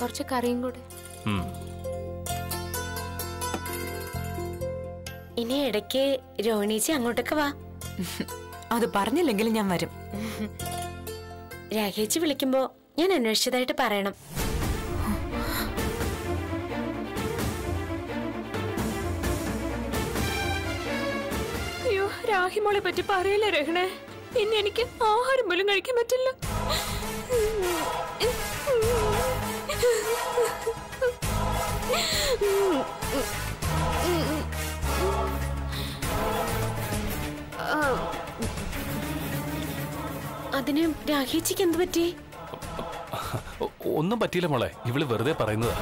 കുറച്ച് കറിയും കൂടെ ഉം. ഇനി ഇടയ്ക്ക് രോഹിണീച്ചി അങ്ങോട്ടൊക്കെ വാ അത് പറഞ്ഞില്ലെങ്കിലും ഞാൻ വരും രാഘേച്ചി വിളിക്കുമ്പോ ഞാൻ അന്വേഷിച്ചതായിട്ട് പറയണം അയ്യോ രാഹിമോളെ പറ്റി പറയില്ല രഹണേ പിന്നെ എനിക്ക് ആഹാരം പോലും കഴിക്കാൻ പറ്റില്ല അതിന് രാഘേച്ചിക്ക് എന്ത് പറ്റി ഒ- ഒന്നും പറ്റിയില്ല മോളെ ഇവള് വെറുതെ പറയുന്നതാ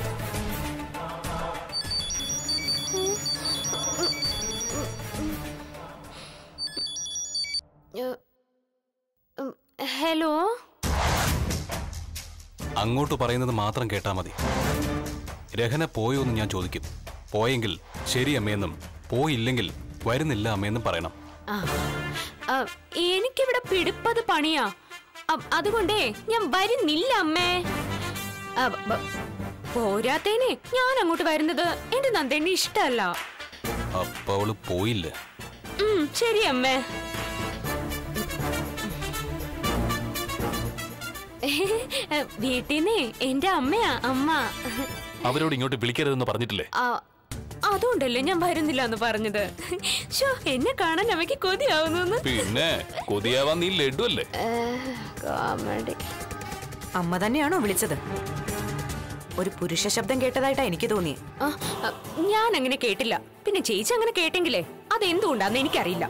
ഹലോ അങ്ങോട്ട് പറയുന്നത് മാത്രം കേട്ടാ മതി രഹന പോയോ എന്ന് ഞാൻ ചോദിക്കും പോയെങ്കിൽ ശരി അമ്മയെന്നും പോയില്ലെങ്കിൽ വരുന്നില്ല അമ്മയെന്നും പറയണം ആ, എനിക്കിവിടെ പിടിപ്പത് പണിയാ അ- അതുകൊണ്ടേ ഞാൻ വരുന്നില്ല അമ്മേ ആ, ബ- പോരാത്തേനെ ഞാൻ അങ്ങോട്ട് വരുന്നത് എന്റെ നന്ദേണ്ണി ഇഷ്ടല്ല അപ്പൊ അവള് പോയില്ല ഉം, ശരി അമ്മേ വീട്ടിന്നേ എന്റെ അമ്മയാ അമ്മ അവരോട് ഇങ്ങോട്ട് വിളിക്കരുതെന്ന് പറഞ്ഞിട്ടില്ലേ ആ, അതുകൊണ്ടല്ലേ ഞാൻ വരുന്നില്ല എന്ന് പറഞ്ഞത് ഷോ എന്നെ കാണാൻ അമ്മയ്ക്ക് കൊതിയാവുന്നു പിന്നെ കൊതിയാവാൻ നീ ലഡു അല്ലേ കോമഡി അമ്മ തന്നെയാണോ വിളിച്ചത് ഒരു പുരുഷ ശബ്ദം കേട്ടതായിട്ടാ എനിക്ക് തോന്നിയേ ആ, ആ, ഞാൻ അങ്ങനെ കേട്ടില്ല പിന്നെ ചേച്ചി അങ്ങനെ കേട്ടെങ്കിലേ അതെന്തുകൊണ്ടാന്ന് എനിക്കറിയില്ല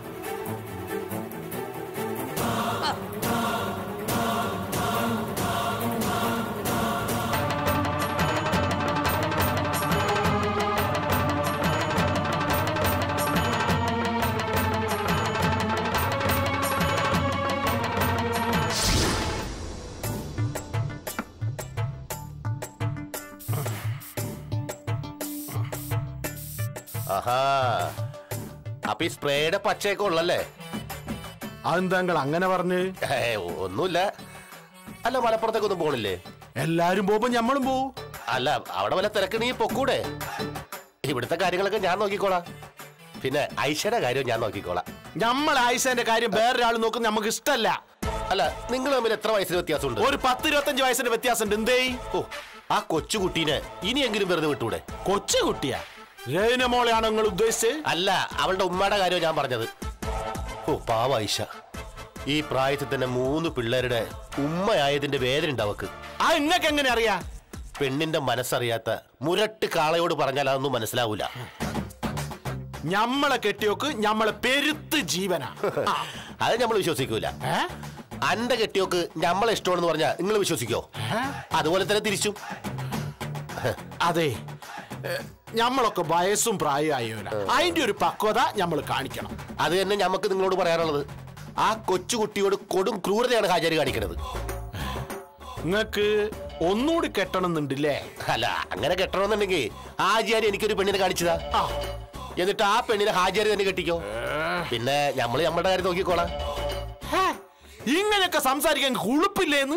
ആഹാ അപ്പൊ ഈ സ്പ്രേയുടെ പച്ചയൊക്കെ ഉള്ളല്ലേ അതെന്താങ്കൾ അങ്ങനെ പറഞ്ഞ് ഏ, ഒന്നുമില്ല അല്ല മലപ്പുറത്തേക്കൊന്നും പോണില്ലേ എല്ലാരും പോകുമ്പോ ഞമ്മളും പോവും അല്ല അവിടെ വല്ല തിരക്കണെങ്കിൽ പൊക്കൂടെ ഇവിടുത്തെ കാര്യങ്ങളൊക്കെ ഞാൻ നോക്കിക്കോളാം പിന്നെ ഐശ്വര്യ കാര്യം ഞാൻ നോക്കിക്കോളാം ഞമ്മൾ ആയിഷന്റെ കാര്യം വേറൊരാൾ നോക്കുന്ന നമുക്ക് ഇഷ്ടല്ല അല്ല നിങ്ങൾ തമ്മിൽ എത്ര വയസ്സിന് വ്യത്യാസമുണ്ട് ഒരു പത്ത് ഇരുപത്തഞ്ച് വയസ്സിന്റെ വ്യത്യാസമുണ്ട് എന്തേ ഓ ആ കൊച്ചുകുട്ടീനെ ഇനിയെങ്കിലും വെറുതെ വിട്ടൂടെ കൊച്ചു കുട്ടിയാ രേന മോളെയാണോ നിങ്ങൾ ഉദ്ദേശിച്ചത് അല്ല അവളുടെ ഉമ്മയുടെ കാര്യം ഞാൻ പറഞ്ഞത് ഓ പാവ ഐഷ ഈ പ്രായത്തിൽ തന്നെ മൂന്ന് പിള്ളേരുടെ ഉമ്മയായതിന്റെ വേദന ഉണ്ട് അവക്ക് ആ ഇങ്ങക്ക് എങ്ങനെ അറിയാ പെണ്ണിന്റെ മനസ്സറിയാത്ത മുരട്ട് കാളയോട് പറഞ്ഞാൽ അതൊന്നും മനസ്സിലാവൂല ഞമ്മളെ കെട്ടിയോക്ക് ഞമ്മളെ പെരുത്ത് ജീവനാ ആ, അത് നമ്മൾ വിശ്വസിക്കൂല ഏ? അന്റെ കെട്ടിയോക്ക് ഞമ്മളെ ഇഷ്ടമാണെന്ന് പറഞ്ഞാൽ നിങ്ങൾ വിശ്വസിക്കോ ഏ? അതുപോലെ തന്നെ തിരിച്ചും അതെ ഏ, ഞമ്മളൊക്കെ വയസ്സും പ്രായമായവരാ അതിന്റെ ഒരു പക്വത ഞമ്മൾ കാണിക്കണം അത് തന്നെ ഞമ്മക്ക് നിങ്ങളോട് പറയാനുള്ളത് ആ കൊച്ചുകുട്ടിയോട് കൊടും ക്രൂരതയാണ് ഹാജര് കാണിക്കുന്നത് നിങ്ങക്ക് ഒന്നുകൂടി കെട്ടണം എന്നുണ്ടല്ലേ അല്ല അങ്ങനെ കെട്ടണമെന്നുണ്ടെങ്കിൽ ഹാജിയാരി എനിക്കൊരു പെണ്ണിനെ കാണിച്ചതാ ആ എന്നിട്ട് ആ പെണ്ണിനെ ഹാജിയാരി തന്നെ കെട്ടിക്കോ പിന്നെ ഞമ്മള് നമ്മളുടെ കാര്യം നോക്കിക്കോളാം ഹേ, ഇങ്ങനെയൊക്കെ സംസാരിക്കാൻ കുളിപ്പില്ലേന്ന്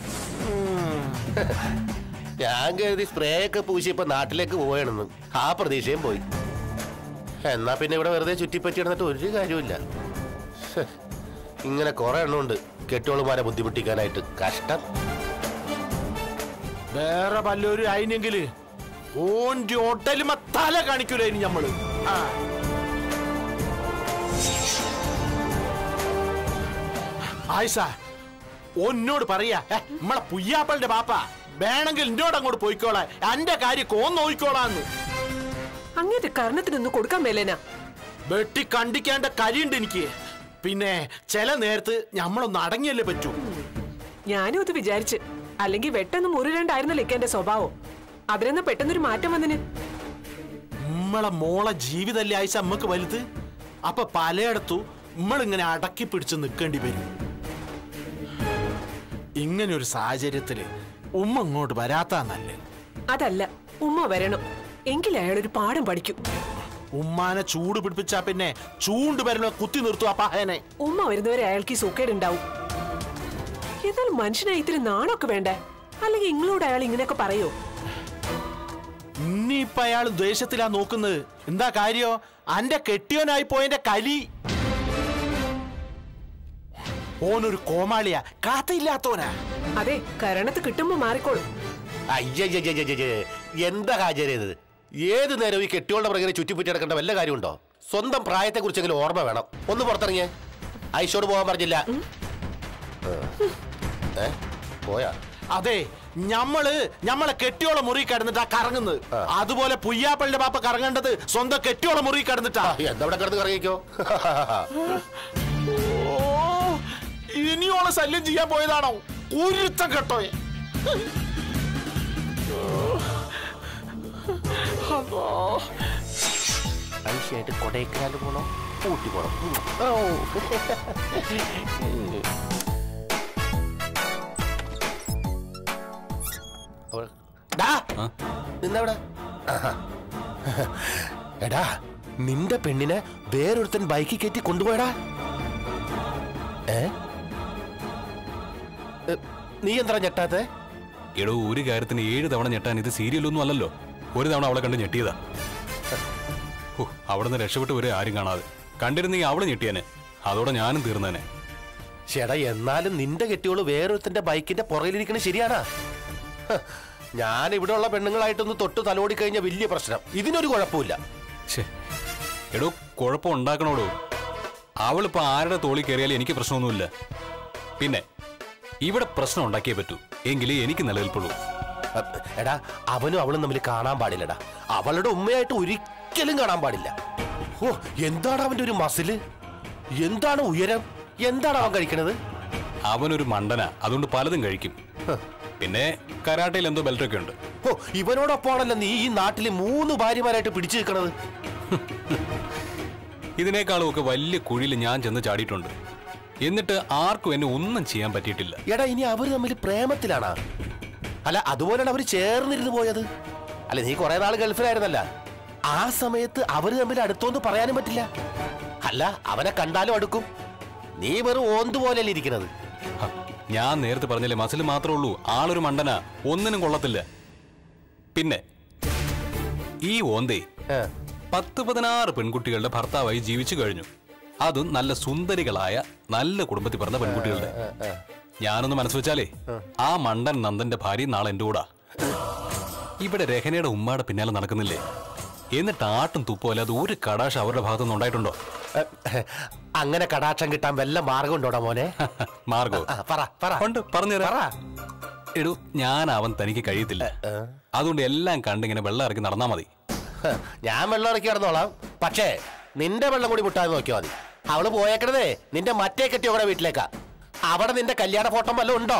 ഞാൻ കരുതി സ്പ്രേ ഒക്കെ പൂശി ഇപ്പൊ നാട്ടിലേക്ക് പോവുകയാണെന്ന് ആ പ്രതീക്ഷയും പോയി എന്നാ പിന്നെ ഇവിടെ വെറുതെ ചുറ്റിപ്പറ്റി കിടന്നിട്ട് ഒരു കാര്യമില്ല ഹ്, ഇങ്ങനെ കുറെ എണ്ണമുണ്ട് കെട്ടുകളുമാരെ ബുദ്ധിമുട്ടിക്കാനായിട്ട് കഷ്ടം വേറെ വല്ലൊരു ആയിനെങ്കില് ഓൻ്റെ ഹോട്ടലുമ തല കാണിക്കൂലായിരുന്നു ഞമ്മള് ആ. ആയിഷ ഒന്നോട് പറയാ ഏ, നമ്മളെ പുയ്യാപ്പളുടെ പാപ്പ വേണമെങ്കിൽ എന്നോട് അങ്ങോട്ട് പോയിക്കോളാ എന്റെ കാര്യം കോന്ന് നോയിക്കോളാന്ന് അങ്ങേത്തെ കർണത്തിനൊന്ന് കൊടുക്കാൻ മേലേനാ വെട്ടി കണ്ടിക്കേണ്ട കരിയുണ്ട് എനിക്ക് പിന്നെ ചില നേരത്ത് ഞമ്മളൊന്ന് അടങ്ങിയല്ലേ പറ്റൂ ഞാനും അത് വിചാരിച്ച് അല്ലെങ്കിൽ വെട്ടെന്ന് മുറിരണ്ടായിരുന്നല്ലോ ഇക്കെന്റെ സ്വഭാവം അതിനെന്ന് പെട്ടെന്നൊരു മാറ്റം വന്നിന് നമ്മളെ മോളെ ജീവിതല്ലേ ആയിഷ അമ്മക്ക് വലുത് അപ്പൊ പലയിടത്തു നമ്മളിങ്ങനെ അടക്കി പിടിച്ച് നിൽക്കേണ്ടി വരും ഇങ്ങനെ ഒരു സാഹചര്യത്തില് ഉമ്മ ഇങ്ങോട്ട് വരാത്താ നല്ലത് അതല്ല ഉമ്മ വരണം എങ്കിൽ അയാളൊരു പാഠം പഠിക്കും ഉമ്മാനെ ചൂട് പിടിപ്പിച്ചാ പിന്നെ ചൂണ്ട് വരണ കുത്തി നിർത്തും ആ പഹയനെ ഉമ്മ വരുന്നവരെ അയാൾക്ക് ഈ സൂക്കേടുണ്ടാവും എന്നാൽ മനുഷ്യനായി ഇത്തിരി നാണൊക്കെ വേണ്ടേ അല്ലെങ്കിൽ ഇങ്ങളോട് അയാൾ ഇങ്ങനെയൊക്കെ പറയോ ഇനിയിപ്പൊ അയാൾ ദ്വേഷത്തിലാ നോക്കുന്നത് എന്താ കാര്യോ അന്റെ കെട്ടിയോനായി പോയതിന്റെ കലി ഓനൊരു കോമാളിയാ കാത്തയില്ലാത്തോനാ അതെ കരണത്ത് കിട്ടുമ്പോ മാറിക്കോളും അയ്യയ്യയ്യയ്യയ്യേ. എന്താ ഹാജര് ഇത് ഏത് നേരവും ഈ കെട്ടിയോളുടെ പുറകെ ചുറ്റിപ്പറ്റി നടക്കേണ്ട വല്ല കാര്യമുണ്ടോ സ്വന്തം പ്രായത്തെ കുറിച്ചെങ്കിലും ഓർമ്മ വേണം ഒന്ന് പുറത്തിറങ്ങിയേ ഐശോട് പോകാൻ പറഞ്ഞില്ല ഏ പോയാ അതെ ഞമ്മള് ഞമ്മളെ കെട്ടിയോളെ മുറി കിടന്നിട്ടാ കറങ്ങുന്നത് അതുപോലെ പുയ്യാപ്പള്ളിന്റെ പാപ്പ കറങ്ങേണ്ടത് സ്വന്തം കെട്ടിയോളെ മുറി കിടന്നിട്ടാ എന്താ ഇവിടെ കിടന്ന് കറങ്ങിക്കോ ഓ ഇനിയോളെ ശല്യം ചെയ്യാൻ പോയതാണോ ഒരുത്തം കേട്ടോ ഐശയായിട്ട് കൊടൈക്കനാൽ പോണോ ഊട്ടി പോണോ ഉം. ഓ അവൾ- ഡാ, ആ? നിന്നവിടെ ആഹാ. എടാ നിന്റെ പെണ്ണിനെ വേറൊരുത്തൻ ബൈക്കിൽ കയറ്റി കൊണ്ടുപോയടാ ഏ എ, നീ എന്താ ഞെട്ടാത്തെ എടോ ഒരു കാര്യത്തിന് ഏഴ് തവണ ഞെട്ടാൻ ഇത് സീരിയലൊന്നും അല്ലല്ലോ ഒരു തവണ അവളെ കണ്ട് ഞെട്ടിയതാ ഹോ, അവിടുന്ന് രക്ഷപ്പെട്ട് വരെ ആരും കാണാതെ കണ്ടിരുന്നെങ്കിൽ അവള് ഞെട്ടിയനെ അതോടെ ഞാനും തീർന്നേനെ ചേടാ എന്നാലും നിന്റെ കെട്ടിയോള് വേറൊരുത്തന്റെ ബൈക്കിന്റെ പുറകിലിരിക്കണത് ശരിയാണാ ഹ, ഞാൻ ഇവിടെ ഉള്ള പെണ്ണുങ്ങളായിട്ടൊന്ന് തൊട്ട് തലോടി കഴിഞ്ഞ വലിയ പ്രശ്നം ഇതിനൊരു കുഴപ്പമില്ല ഛേ എടോ കുഴപ്പം ഉണ്ടാക്കണോടോ അവളിപ്പോ ആരുടെ തോളി കയറിയാലും എനിക്ക് പ്രശ്നമൊന്നുമില്ല പിന്നെ ഇവിടെ പ്രശ്നം ഉണ്ടാക്കിയേ പറ്റൂ എങ്കിലേ എനിക്ക് നിലനിൽപ്പുള്ളൂ അ, എടാ അവനും അവളും തമ്മിൽ കാണാൻ പാടില്ലടാ അവളുടെ ഉമ്മയായിട്ട് ഒരിക്കലും കാണാൻ പാടില്ല ഓ എന്താണ് അവന്റെ ഒരു മസില് എന്താണ് ഉയരം എന്താണ് അവൻ കഴിക്കണത് അവനൊരു മണ്ടന അതുകൊണ്ട് പലതും കഴിക്കും പിന്നെ കരാട്ടയിൽ എന്തോ ബെൽറ്റൊക്കെ ഉണ്ട് ഓ ഇവനോടൊപ്പമാണല്ലോ നീ ഈ നാട്ടിലെ മൂന്ന് ഭാര്യമാരായിട്ട് പിടിച്ചു നിൽക്കണത് ഇതിനേക്കാളും ഒക്കെ വലിയ കുഴിയിൽ ഞാൻ ചെന്ന് ചാടിയിട്ടുണ്ട് എന്നിട്ട് ആർക്കും എന്നെ ഒന്നും ചെയ്യാൻ പറ്റിയിട്ടില്ല എടാ ഇനി അവര് തമ്മിൽ പ്രേമത്തിലാണാ അല്ല അതുപോലെയാണ് അവര് ചേർന്നിരുന്ന് പോയത് അല്ല നീ കുറെ നാൾ ഗൾഫിലായിരുന്നല്ല ആ സമയത്ത് അവര് തമ്മിൽ അടുത്തോന്ന് പറയാനും പറ്റില്ല അല്ല അവനെ കണ്ടാലും അടുക്കും നീ വെറും ഓന്ത് പോലെയല്ലേ ഇരിക്കണത് ഹ, ഞാൻ നേരത്തെ പറഞ്ഞില്ലേ മസിൽ മാത്രമേ ഉള്ളൂ ആളൊരു മണ്ടന ഒന്നിനും കൊള്ളത്തില്ല പിന്നെ ഈ ഓന്തേ ഏ, പത്ത് പതിനാറ് പെൺകുട്ടികളുടെ ഭർത്താവായി ജീവിച്ചു കഴിഞ്ഞു അതും നല്ല സുന്ദരികളായ നല്ല കുടുംബത്തിൽ പറഞ്ഞ പെൺകുട്ടികളുടെ ഞാനൊന്ന് മനസ്സ് വെച്ചാലേ ആ മണ്ടൻ നന്ദന്റെ ഭാര്യ നാളെ എന്റെ കൂടാ ഇവിടെ രഹനയുടെ ഉമ്മയുടെ പിന്നാലെ നടക്കുന്നില്ലേ എന്നിട്ട് ആട്ടും തുപ്പോ അല്ലാതെ ഒരു കടാശ അവരുടെ ഭാഗത്തുനിന്ന് ഉണ്ടായിട്ടുണ്ടോ ഏ, അങ്ങനെ കടാക്ഷം കിട്ടാൻ വല്ല മാർഗം ഉണ്ടോടാ മോനെ മാർഗോ ആ, പറ പറ ഉണ്ട് പറഞ്ഞുതരാം എടൂ ഞാൻ അവൻ തനിക്ക് കഴിയത്തില്ല അതുകൊണ്ട് എല്ലാം കണ്ടിങ്ങനെ വെള്ളം ഇറക്കി നടന്നാ മതി ഹ, ഞാൻ വെള്ളം ഇറക്കി കിടന്നോളാം പക്ഷേ നിന്റെ വെള്ളം കൂടി മുട്ടാതെ നോക്കിയാൽ മതി അവള് പോയേക്കണതേ നിന്റെ മറ്റേ കെട്ടിയോടെ വീട്ടിലേക്കാ അവിടെ നിന്റെ കല്യാണ ഫോട്ടോ വല്ലതും ഉണ്ടോ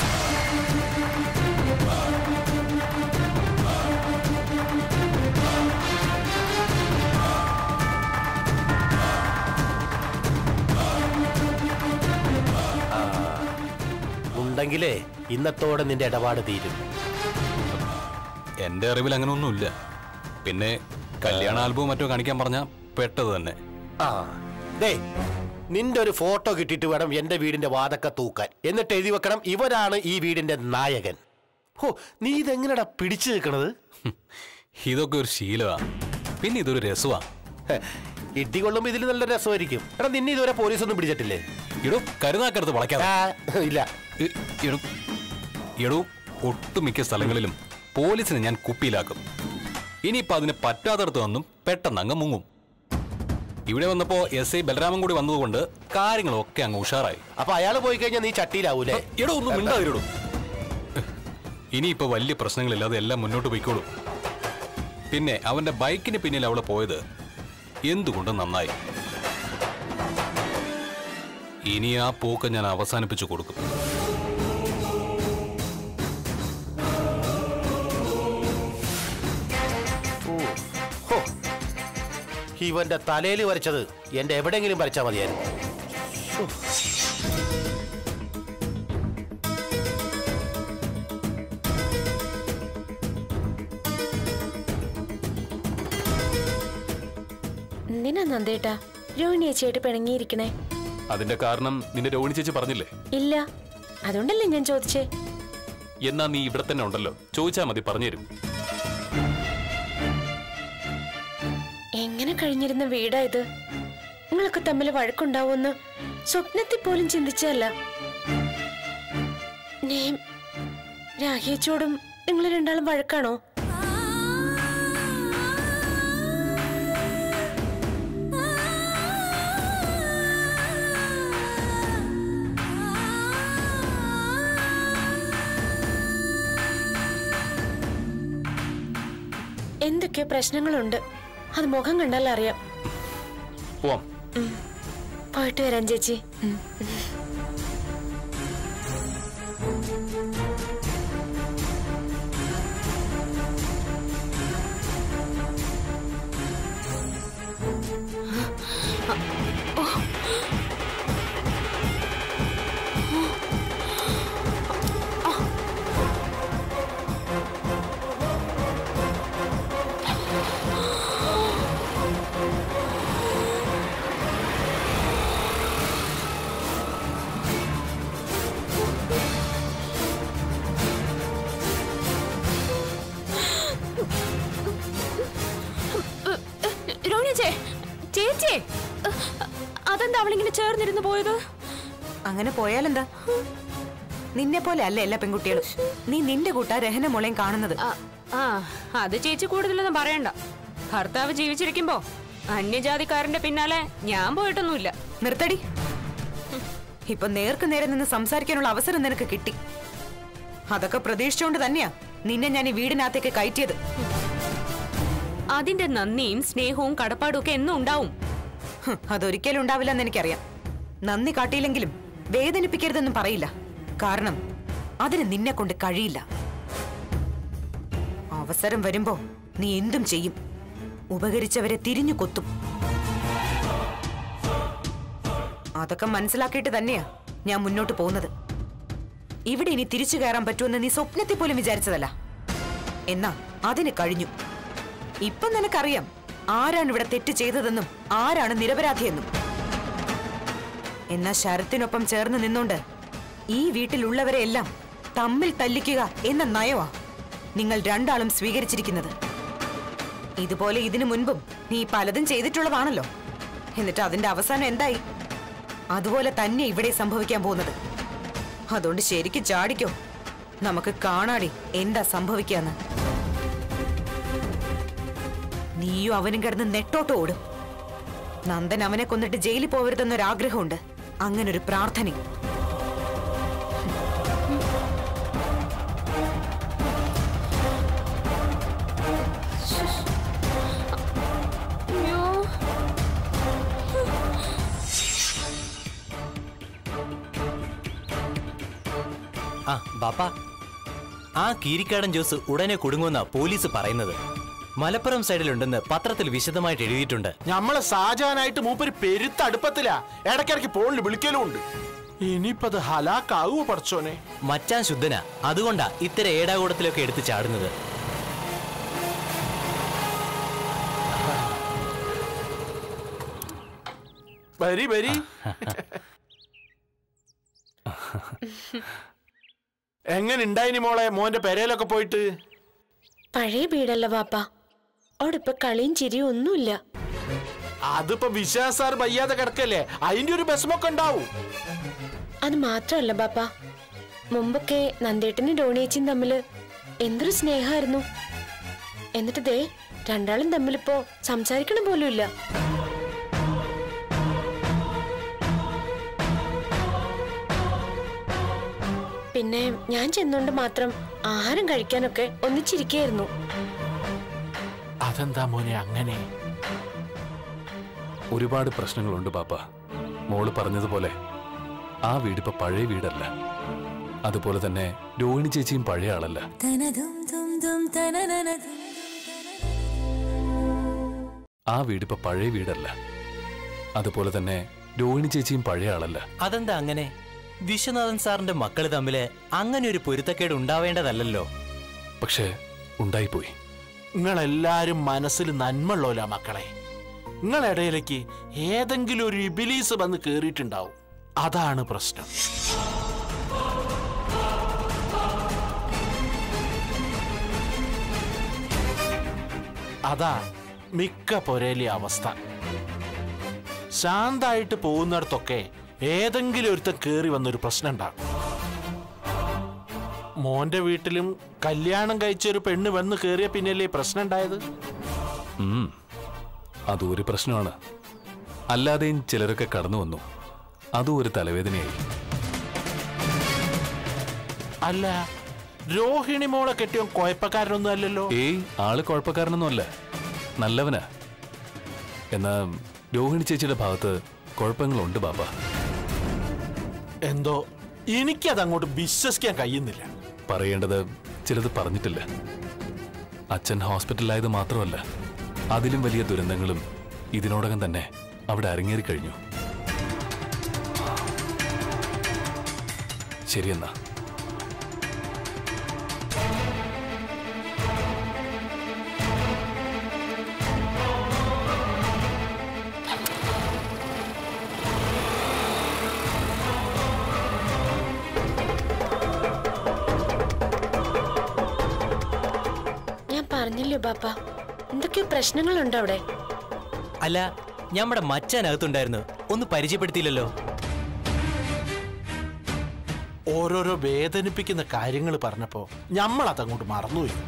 ആ, ഉണ്ടെങ്കിലേ ഇന്നത്തോടെ നിന്റെ ഇടപാട് തീരും എന്റെ അറിവിൽ അങ്ങനെ ഒന്നുമില്ല പിന്നെ കല്യാണ ആൽബവും മറ്റോ കാണിക്കാൻ പറഞ്ഞ പെട്ടത് തന്നെ ആ ദേ നിന്റെ ഒരു ഫോട്ടോ കിട്ടിയിട്ട് വേണം എന്റെ വീടിന്റെ വാതക്ക തൂക്കാൻ എന്നിട്ട് എഴുതി വെക്കണം ഇവരാണ് ഈ വീടിന്റെ നായകൻ ഹോ നീ ഇതെങ്ങനെടാ പിടിച്ചു നിൽക്കണത് ഹും, ഇതൊക്കെ ഒരു ശീലമാ പിന്നെ ഇതൊരു രസമാ ഹെ, ഇടി കൊള്ളുമ്പോ ഇതിൽ നല്ല രസമായിരിക്കും എടാ നിന്നെ ഇതുവരെ പോലീസ് ഒന്നും പിടിച്ചിട്ടില്ലേ ഇടൂ കരുനാക്കടുത്ത് വളയ്ക്കാതെ ആ, ഇല്ല ഇ- എടോ എടോ ഒട്ടുമിക്ക സ്ഥലങ്ങളിലും പോലീസിനെ ഞാൻ കുപ്പിയിലാക്കും ഇനിയിപ്പോ അതിന് പറ്റാത്തടത്ത് വന്നും പെട്ടെന്ന് അങ്ങ് മുങ്ങും ഇവിടെ വന്നപ്പോ എസ് ഐ ബലരാമൻ കൂടി വന്നതുകൊണ്ട് കാര്യങ്ങളൊക്കെ അങ്ങ് ഉഷാറായി അപ്പൊ അയാൾ പോയി കഴിഞ്ഞാൽ നീ ചട്ടിയിലാവൂലേ എടോ ഒന്നും മിണ്ടാതിരടോ ഇനിയിപ്പോ വലിയ പ്രശ്നങ്ങളില്ലാതെ എല്ലാം മുന്നോട്ട് പോയിക്കോളും പിന്നെ അവന്റെ ബൈക്കിന് പിന്നിൽ അവളെ പോയത് എന്തുകൊണ്ട് നന്നായി ഇനി ആ പോക്ക് ഞാൻ അവസാനിപ്പിച്ചു കൊടുക്കും ഹോ, ഇവന്റെ തലയിൽ വരച്ചത് എന്റെ എവിടെയെങ്കിലും വരച്ചാൽ മതിയായിരുന്നു എന്തിനാ നന്ദേട്ടാ രോഹിണി ചേച്ചിയായിട്ട് പിണങ്ങിയിരിക്കണേ അതിന്റെ കാരണം നിന്റെ രോഹിണി ചേച്ചി പറഞ്ഞില്ലേ ഇല്ല അതുകൊണ്ടല്ലേ ഞാൻ ചോദിച്ചേ എന്നാ നീ ഇവിടെ തന്നെ ഉണ്ടല്ലോ ചോദിച്ചാ മതി പറഞ്ഞുതരും എങ്ങനെ കഴിഞ്ഞിരുന്ന വീടാ ഇത് നിങ്ങളൊക്കെ തമ്മിൽ വഴക്കുണ്ടാവുമെന്ന് സ്വപ്നത്തിൽ പോലും ചിന്തിച്ചല്ല നീയും രാഹിയച്ചോടും നിങ്ങൾ രണ്ടാളും വഴക്കാണോ എന്തൊക്കെയോ പ്രശ്നങ്ങളുണ്ട് അത് മുഖം കണ്ടാൽ അറിയാം പോവാം പോയിട്ട് വരാം ചേച്ചി രോണിയച്ചേ ചേച്ചി അതെന്താ അവളിങ്ങനെ ചേർന്നിരുന്ന് പോയത് അങ്ങനെ പോയാലെന്താ നിന്നെ പോലെ അല്ല എല്ലാ പെൺകുട്ടികളും നീ നിന്റെ കൂട്ടാ രഹന മോളെയും കാണുന്നത് ആ, ആ അത് ചേച്ചി കൂടുതലൊന്നും പറയണ്ട ഭർത്താവ് ജീവിച്ചിരിക്കുമ്പോ അന്യജാതിക്കാരന്റെ പിന്നാലെ ഞാൻ പോയിട്ടൊന്നുമില്ല നിർത്തടി ഇപ്പൊ നേർക്ക് നേരെ നിന്ന് സംസാരിക്കാനുള്ള അവസരം നിനക്ക് കിട്ടി അതൊക്കെ പ്രതീക്ഷിച്ചുകൊണ്ട് തന്നെയാ നിന്നെ ഞാൻ ഈ വീടിനകത്തേക്ക് കയറ്റിയത് അതിന്റെ നന്ദിയും സ്നേഹവും കടപ്പാടും ഒക്കെ എന്നും ഉണ്ടാവും ഹും, അതൊരിക്കലും ഉണ്ടാവില്ലെന്ന് എനിക്കറിയാം നന്ദി കാട്ടിയില്ലെങ്കിലും വേദനിപ്പിക്കരുതെന്നും പറയില്ല കാരണം അതിന് നിന്നെ കൊണ്ട് കഴിയില്ല അവസരം വരുമ്പോ നീ എന്തും ചെയ്യും ഉപകരിച്ചവരെ തിരിഞ്ഞു കൊത്തും അതൊക്കെ മനസ്സിലാക്കിയിട്ട് തന്നെയാ ഞാൻ മുന്നോട്ട് പോകുന്നത് ഇവിടെ ഇനി തിരിച്ചു കയറാൻ പറ്റുമെന്ന് നീ സ്വപ്നത്തിൽ പോലും വിചാരിച്ചതല്ല എന്നാ അതിന് കഴിഞ്ഞു ഇപ്പം നിനക്കറിയാം ആരാണ് ഇവിടെ തെറ്റ് ചെയ്തതെന്നും ആരാണ് നിരപരാധിയെന്നും എന്നാ ശരത്തിനൊപ്പം ചേർന്ന് നിന്നുകൊണ്ട് ഈ വീട്ടിലുള്ളവരെ എല്ലാം തമ്മിൽ തല്ലിക്കുക എന്ന നയവാ നിങ്ങൾ രണ്ടാളും സ്വീകരിച്ചിരിക്കുന്നത് ഇതുപോലെ ഇതിനു മുൻപും നീ പലതും ചെയ്തിട്ടുള്ളതാണല്ലോ എന്നിട്ട് അതിന്റെ അവസാനം എന്തായി അതുപോലെ തന്നെ ഇവിടെ സംഭവിക്കാൻ പോകുന്നത് അതുകൊണ്ട് ശരിക്കും ചാടിക്കോ നമുക്ക് കാണാടി എന്താ സംഭവിക്കാന്ന് നീയും അവനും കിടന്ന് നെട്ടോട്ട് ഓടും നന്ദൻ അവനെ കൊന്നിട്ട് ജയിലിൽ പോകരുതെന്നൊരാഗ്രഹമുണ്ട് അങ്ങനൊരു പ്രാർത്ഥനയും അയ്യോ ആ ബാപ്പ ആ കീരിക്കാടൻ ജ്യൂസ് ഉടനെ കുടുങ്ങുമെന്നാ പോലീസ് പറയുന്നത് മലപ്പുറം സൈഡിലുണ്ടെന്ന് പത്രത്തിൽ വിശദമായിട്ട് എഴുതിയിട്ടുണ്ട് ഞമ്മളെ ഷാജാനായിട്ട് മൂപ്പര് പെരുത്ത അടുപ്പത്തിലാ ഇടയ്ക്കിടയ്ക്ക് ഫോണിൽ വിളിക്കലും ഉണ്ട് ഇനിയിപ്പത് ഹലാക്കാവോ പഠിച്ചോനെ മച്ചാൻ ശുദ്ധനാ അതുകൊണ്ടാ ഇത്തരം ഏടാകൂടത്തിലൊക്കെ എടുത്ത് ചാടുന്നത് വരി വരി എങ്ങനെ ഉണ്ടായിനി മോളെ മോന്റെ പെരയിലൊക്കെ പോയിട്ട് പഴയ വീടല്ല വാപ്പ അവിടെ ഇപ്പൊ കളിയും ചിരിയും ഒന്നുമില്ല അതിപ്പോ വിശ്വാസാർ വയ്യാതെ കിടക്കല്ലേ അതിന്റെ ഒരു ബസ്മൊക്കെ ഉണ്ടാവും അത് മാത്രമല്ല ബാപ്പ മുമ്പൊക്കെ നന്ദേട്ടനും രോണിയേച്ചിയും തമ്മില് എന്തൊരു സ്നേഹമായിരുന്നു എന്നിട്ട് ദേ രണ്ടാളും തമ്മിലിപ്പോ സംസാരിക്കണ പോലും ഇല്ല പിന്നെ ഞാൻ ചെന്നോണ്ട് മാത്രം ആഹാരം കഴിക്കാനൊക്കെ ഒന്നിച്ചിരിക്കായിരുന്നു അതെന്താ മോനെ അങ്ങനെ ഒരുപാട് പ്രശ്നങ്ങളുണ്ട് പാപ്പ മോള് പറഞ്ഞതുപോലെ ആ വീടിപ്പോ പഴയ വീടല്ല അതുപോലെ തന്നെ രോഹിണി ചേച്ചിയും പഴയ ആളല്ല ആ വീടിപ്പോ പഴയ വീടല്ല അതുപോലെ തന്നെ രോഹിണി ചേച്ചിയും പഴയ ആളല്ല അതെന്താ അങ്ങനെ വിശ്വനാഥൻ സാറിന്റെ മക്കള് തമ്മില് അങ്ങനെ ഒരു പൊരുത്തക്കേട് ഉണ്ടാവേണ്ടതല്ലല്ലോ പക്ഷേ ഉണ്ടായിപ്പോയി നിങ്ങളെല്ലാരും മനസ്സിൽ നന്മയുള്ളോല മക്കളെ നിങ്ങളിടയിലേക്ക് ഏതെങ്കിലും ഒരു ഇബിലീസ് വന്ന് കേറിയിട്ടുണ്ടാവും അതാണ് പ്രശ്നം അതാ മിക്ക പൊരേലി അവസ്ഥ ശാന്തായിട്ട് പോകുന്നിടത്തൊക്കെ ഏതെങ്കിലും ഒരുത്തൻ കേറി വന്നൊരു പ്രശ്നം ഉണ്ടാകും മോന്റെ വീട്ടിലും കല്യാണം കഴിച്ചൊരു പെണ്ണ് വന്ന് കേറിയ പിന്നല്ലേ ഈ പ്രശ്നം ഉണ്ടായത് ഉം. അതും ഒരു പ്രശ്നമാണ് അല്ലാതെയും ചിലരൊക്കെ കടന്നു വന്നു അതും ഒരു തലവേദനയായി അല്ല രോഹിണി മോളെ കെട്ടിയോ കുഴപ്പക്കാരനൊന്നും അല്ലല്ലോ ഏയ് ആള് കുഴപ്പക്കാരനൊന്നുമല്ല നല്ലവനാ എന്നാ രോഹിണി ചേച്ചിയുടെ ഭാഗത്ത് കുഴപ്പങ്ങളുണ്ട് ബാബ എന്തോ എനിക്കത് അങ്ങോട്ട് വിശ്വസിക്കാൻ കഴിയുന്നില്ല പറയേണ്ടത് ചിലത് പറഞ്ഞിട്ടില്ല അച്ഛൻ ഹോസ്പിറ്റലിലായത് മാത്രമല്ല അതിലും വലിയ ദുരന്തങ്ങളും ഇതിനോടകം തന്നെ അവിടെ അരങ്ങേറിക്കഴിഞ്ഞു ശരിയെന്നാ ഞാൻ പറഞ്ഞല്ലോ ബാപ്പ എന്തൊക്കെയോ പ്രശ്നങ്ങളുണ്ടോ അവിടെ അല്ല ഞമ്മടെ മച്ചാനകത്തുണ്ടായിരുന്നു ഒന്ന് പരിചയപ്പെടുത്തിയില്ലല്ലോ ഓരോരോ വേദനിപ്പിക്കുന്ന കാര്യങ്ങൾ പറഞ്ഞപ്പോ ഞമ്മളത് അങ്ങോട്ട് മറന്നുപോയി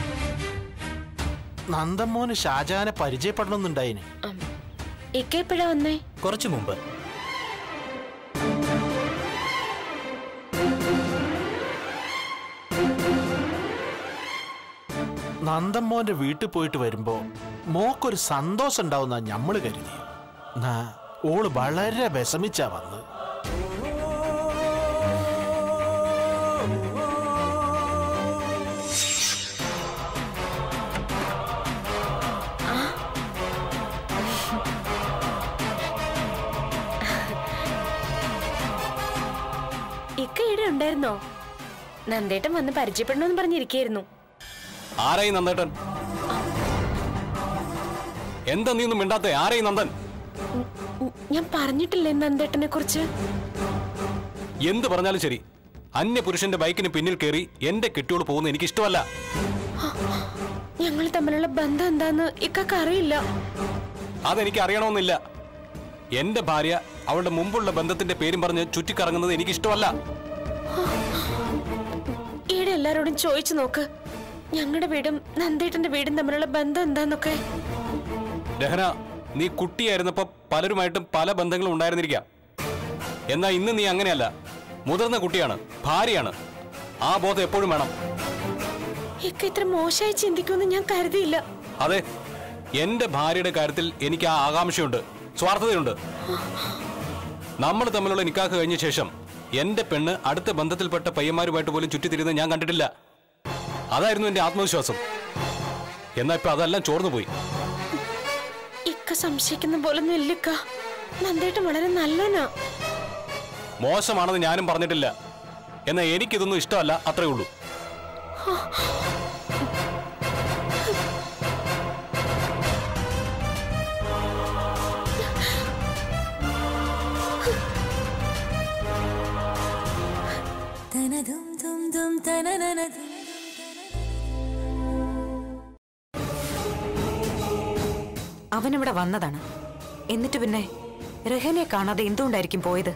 നന്ദമോന് ഷാജാനെ പരിചയപ്പെടണമെന്നുണ്ടായിന് ഉം. ഇക്ക എപ്പോഴാ വന്നേ കുറച്ചു മുമ്പ് നന്ദമ്മോന്റെ വീട്ടിൽ പോയിട്ട് വരുമ്പോ മോക്കൊരു സന്തോഷം ഉണ്ടാവുന്ന ഞമ്മള് കരുതി എന്നാ ഓള് വളരെ വിഷമിച്ചാ വന്ന് ഇക്ക ഇവിടെ ഉണ്ടായിരുന്നോ നന്ദേട്ടൻ വന്ന് പരിചയപ്പെടണമെന്ന് പറഞ്ഞിരിക്കായിരുന്നു ആരായി നന്ദേട്ടൻ എന്താ നീ ഒന്നും മിണ്ടാത്തെ ആരായി നന്ദൻ ഉം, ഞാൻ പറഞ്ഞിട്ടില്ലേ നന്ദേട്ടനെ കുറിച്ച് എന്ത് പറഞ്ഞാലും ശരി അന്യ പുരുഷന്റെ ബൈക്കിന് പിന്നിൽ കയറി എന്റെ കെട്ടിയോട് പോകുന്ന എനിക്ക് ഇഷ്ടമല്ല ഞങ്ങൾ തമ്മിലുള്ള ബന്ധം എന്താന്ന് ഇക്കക്ക് അറിയില്ല അതെനിക്ക് അറിയണമെന്നില്ല എന്റെ ഭാര്യ അവളുടെ മുമ്പുള്ള ബന്ധത്തിന്റെ പേരും പറഞ്ഞ് ചുറ്റിക്കറങ്ങുന്നത് എനിക്ക് ഇഷ്ടമല്ല ഈടെ എല്ലാരോടും ചോദിച്ചു നോക്ക് ഞങ്ങളുടെ വീടും നന്ദേട്ടന്റെ വീടും തമ്മിലുള്ള ബന്ധം എന്താന്നൊക്കെ രഹന നീ കുട്ടിയായിരുന്നപ്പോ പലരുമായിട്ടും പല ബന്ധങ്ങളും ഉണ്ടായിരുന്നിരിക്കാം എന്നാൽ ഇന്ന് നീ അങ്ങനെയല്ല മുതിർന്ന കുട്ടിയാണ് ഭാര്യയാണ് ആ ബോധം എപ്പോഴും വേണം ഇക്ക ഇത്ര മോശമായി ചിന്തിക്കുമെന്ന് ഞാൻ കരുതിയില്ല അതെ എന്റെ ഭാര്യയുടെ കാര്യത്തിൽ എനിക്ക് ആ ആകാംക്ഷയുണ്ട് സ്വാർത്ഥതയുണ്ട് നമ്മൾ തമ്മിലുള്ള നിക്കാഹ് കഴിഞ്ഞ ശേഷം എന്റെ പെണ്ണ് അടുത്ത ബന്ധത്തിൽപ്പെട്ട പയ്യന്മാരുമായിട്ട് പോലും ചുറ്റിത്തിരിയുന്നത് ഞാൻ കണ്ടിട്ടില്ല അതായിരുന്നു എന്റെ ആത്മവിശ്വാസം എന്നാ ഇപ്പൊ അതെല്ലാം ചോർന്നു പോയി ഇക്ക സംശയിക്കുന്ന പോലെ നെല്ലിക്ക നന്ദേട്ടൻ വളരെ നല്ലനാ മോശമാണെന്ന് ഞാനും പറഞ്ഞിട്ടില്ല എന്നാൽ എനിക്കിതൊന്നും ഇഷ്ടമല്ല അത്രേ ഉള്ളൂ അവനിവിടെ വന്നതാണ് എന്നിട്ട് പിന്നെ രഹനെ കാണാതെ എന്തുകൊണ്ടായിരിക്കും പോയത്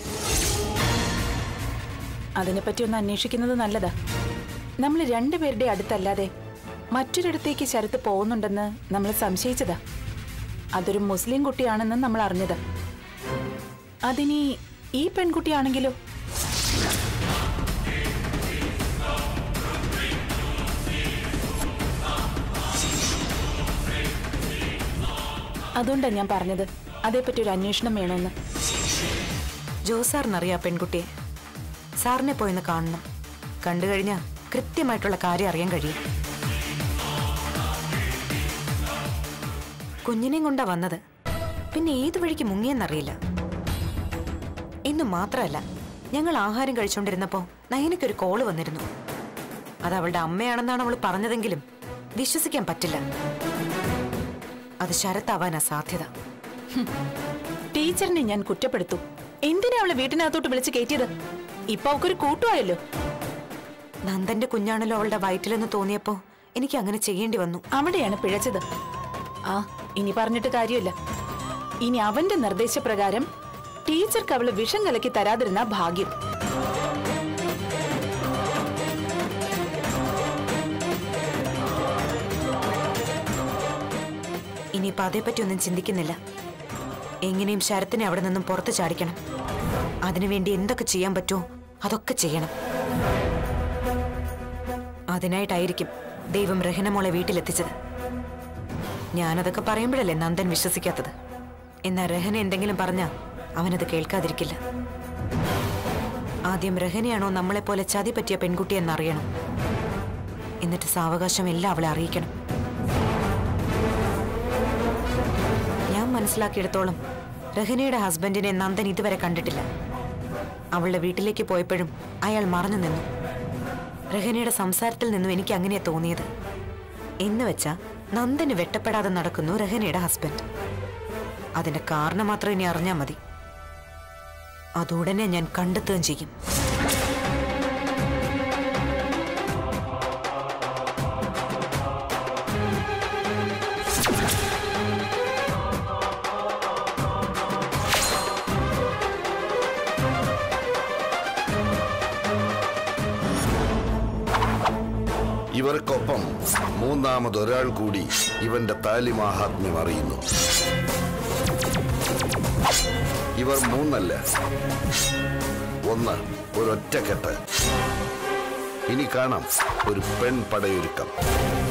അതിനെപ്പറ്റി ഒന്ന് അന്വേഷിക്കുന്നത് നല്ലതാ നമ്മൾ രണ്ടുപേരുടെ അടുത്തല്ലാതെ മറ്റൊരിടത്തേക്ക് ശരത്ത് പോകുന്നുണ്ടെന്ന് നമ്മൾ സംശയിച്ചതാ അതൊരു മുസ്ലിം കുട്ടിയാണെന്ന് നമ്മൾ അറിഞ്ഞത് അതിനി ഈ പെൺകുട്ടിയാണെങ്കിലോ അതുകൊണ്ടാണ് ഞാൻ പറഞ്ഞത് അതേപ്പറ്റി ഒരു അന്വേഷണം വേണമെന്ന് ജോസാറിനറിയാം പെൺകുട്ടിയെ സാറിനെ പോയിന്ന് കാണണം കണ്ടു കഴിഞ്ഞാൽ കൃത്യമായിട്ടുള്ള കാര്യം അറിയാൻ കഴിയും കുഞ്ഞിനെയും കൊണ്ടാ വന്നത് പിന്നെ ഏത് വഴിക്ക് മുങ്ങിയെന്നറിയില്ല ഇന്ന് മാത്രമല്ല ഞങ്ങൾ ആഹാരം കഴിച്ചുകൊണ്ടിരുന്നപ്പോൾ നയനയ്ക്കൊരു കോള് വന്നിരുന്നു അത് അവളുടെ അമ്മയാണെന്നാണ് അവൾ പറഞ്ഞതെങ്കിലും വിശ്വസിക്കാൻ പറ്റില്ല അത് ശരത്താവാനാ സാധ്യത ടീച്ചറിനെ ഞാൻ കുറ്റപ്പെടുത്തു എന്തിനാ അവളെ വീട്ടിനകത്തോട്ട് വിളിച്ച് കയറ്റിയത് ഇപ്പൊ അവക്കൊരു കൂട്ടുമായല്ലോ നന്ദന്റെ കുഞ്ഞാണല്ലോ അവളുടെ വയറ്റിലെന്ന് തോന്നിയപ്പോ എനിക്ക് അങ്ങനെ ചെയ്യേണ്ടി വന്നു അവിടെയാണ് പിഴച്ചത് ആ ഇനി പറഞ്ഞിട്ട് കാര്യമില്ല ഇനി അവന്റെ നിർദ്ദേശപ്രകാരം ടീച്ചർക്ക് അവള് വിഷം കലക്കി തരാതിരുന്ന ഭാഗ്യം ഇനിയിപ്പോ അതേപ്പറ്റി ഒന്നും ചിന്തിക്കുന്നില്ല എങ്ങനെയും ശരത്തിനെ അവിടെ നിന്നും പുറത്ത് ചാടിക്കണം അതിനുവേണ്ടി എന്തൊക്കെ ചെയ്യാൻ പറ്റുമോ അതൊക്കെ ചെയ്യണം അതിനായിട്ടായിരിക്കും ദൈവം രഹനമോളെ വീട്ടിലെത്തിച്ചത് ഞാനതൊക്കെ പറയുമ്പോഴല്ലേ നന്ദൻ വിശ്വസിക്കാത്തത് എന്നാൽ രഹന എന്തെങ്കിലും പറഞ്ഞാ അവനത് കേൾക്കാതിരിക്കില്ല ആദ്യം രഹനയാണോ നമ്മളെപ്പോലെ ചതി പറ്റിയ പെൺകുട്ടിയെന്നറിയണം എന്നിട്ട് സാവകാശം എല്ലാം അവളെ അറിയിക്കണം ഞാൻ മനസ്സിലാക്കിയിടത്തോളം രഹനയുടെ ഹസ്ബൻഡിനെ നന്ദൻ ഇതുവരെ കണ്ടിട്ടില്ല അവളുടെ വീട്ടിലേക്ക് പോയപ്പോഴും അയാൾ മറഞ്ഞു നിന്നു രഹനയുടെ സംസാരത്തിൽ നിന്നും എനിക്ക് അങ്ങനെയാ തോന്നിയത് എന്ന് വെച്ചാ നന്ദന് വെട്ടപ്പെടാതെ നടക്കുന്നു രഹനയുടെ ഹസ്ബൻഡ് അതിന്റെ കാരണം മാത്രം ഇനി അറിഞ്ഞാൽ മതി അതുടനെ ഞാൻ കണ്ടെത്തുകയും ചെയ്യും ഇവർക്കൊപ്പം മൂന്നാമതൊരാൾ കൂടി ഇവന്റെ താലിമാഹാത്മ്യം അറിയുന്നു ഇവർ മൂന്നല്ല ഒന്ന് ഒരൊറ്റക്കെട്ട് ഇനി കാണാം ഒരു പെൺ പടയൊരുക്കം